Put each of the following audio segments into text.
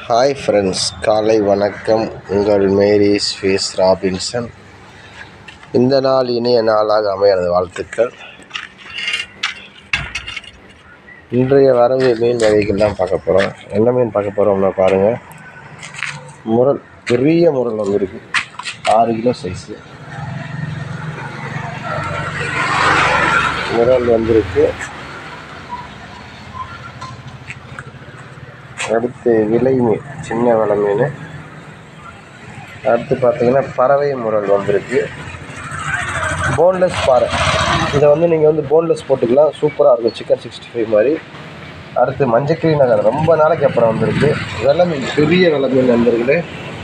hi friends காலை வணக்கம் உங்கள் மேரி ஸ்வீஸ் ராபின்சன் இந்த நாள் இனிய நாளாக அமைய எனது வாழ்த்துக்கள் இன்றைய வரவு மீன் வகைகள் தான் பார்க்க போகிறோம் என்ன மீன் பார்க்க போகிறோம்னா பாருங்கள் முரல் பெரிய முரல் வந்திருக்கு ஆறு கிலோ சைஸு முரல் வந்திருக்கு அடுத்து விலை மீன் சின்ன விலை மீன் அடுத்து பார்த்தீங்கன்னா பறவை முரல் வந்திருக்கு போன்லெஸ் பாறை இதை வந்து நீங்கள் வந்து போன்லெஸ் போட்டுக்கலாம் சூப்பராக இருக்கும் சிக்கன் சிக்ஸ்டி ஃபைவ் மாதிரி அடுத்து மஞ்சக்கிளி நகர் ரொம்ப நாளைக்கு அப்புறம் வந்திருக்கு வெள்ளை மீன் பெரிய வெள்ளை மீன் வந்திருக்குது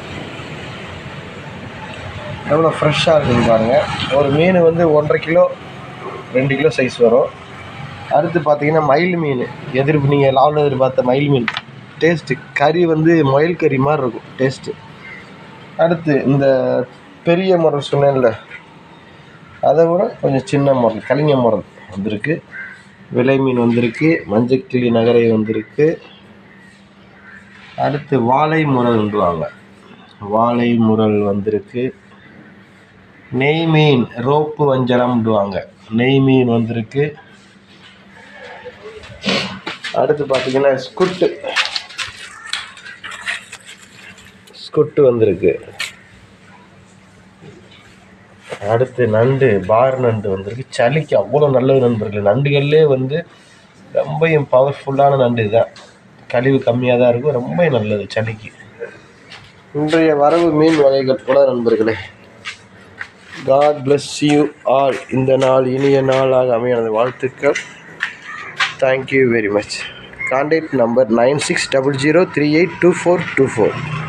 எவ்வளோ ஃப்ரெஷ்ஷாக இருக்குதுன்னு பாருங்கள் ஒரு மீன் வந்து ஒன்றரை கிலோ ரெண்டு கிலோ சைஸ் வரும் அடுத்து பார்த்தீங்கன்னா மயில் மீன் எதிர்ப்பு நீங்கள் லாவில் எதிர்பார்த்த மயில் மீன் டேஸ்ட்டு கறி வந்து முயல் கறி மாதிரி இருக்கும் டேஸ்ட்டு அடுத்து இந்த பெரிய முரல் சொன்னேன்ல அதை விட கொஞ்சம் சின்ன முரல் கலிங்க முரல் வந்திருக்கு விலை மீன் வந்திருக்கு மஞ்சக்கிளி நகரை வந்திருக்கு அடுத்து வாழை முரல் வந்துவாங்க வாழை முரல் வந்திருக்கு நெய் மீன் ரோப்பு வஞ்சரம்டுவாங்க நெய் மீன் வந்திருக்கு அடுத்து பார்த்தீங்கன்னா ஸ்குட்டு ஸ்குட்டு வந்திருக்கு அடுத்து நண்டு பார் நண்டு வந்திருக்கு சளிக்கு அவ்வளோ நல்லது நண்பர்கள் நண்டுகள்லே வந்து ரொம்பவும் பவர்ஃபுல்லான நண்டு இதுதான் கழிவு கம்மியாக தான் இருக்கும் ரொம்ப நல்லது சளிக்கு இன்றைய வரவு மீன் வகைகள் கூட நண்பர்களே காட் bless யூ ஆல் இந்த நாள் இனிய நாளாக அமைய எனது வாழ்த்துக்கள் thank you very much contact number nine six double zero three eight two four two four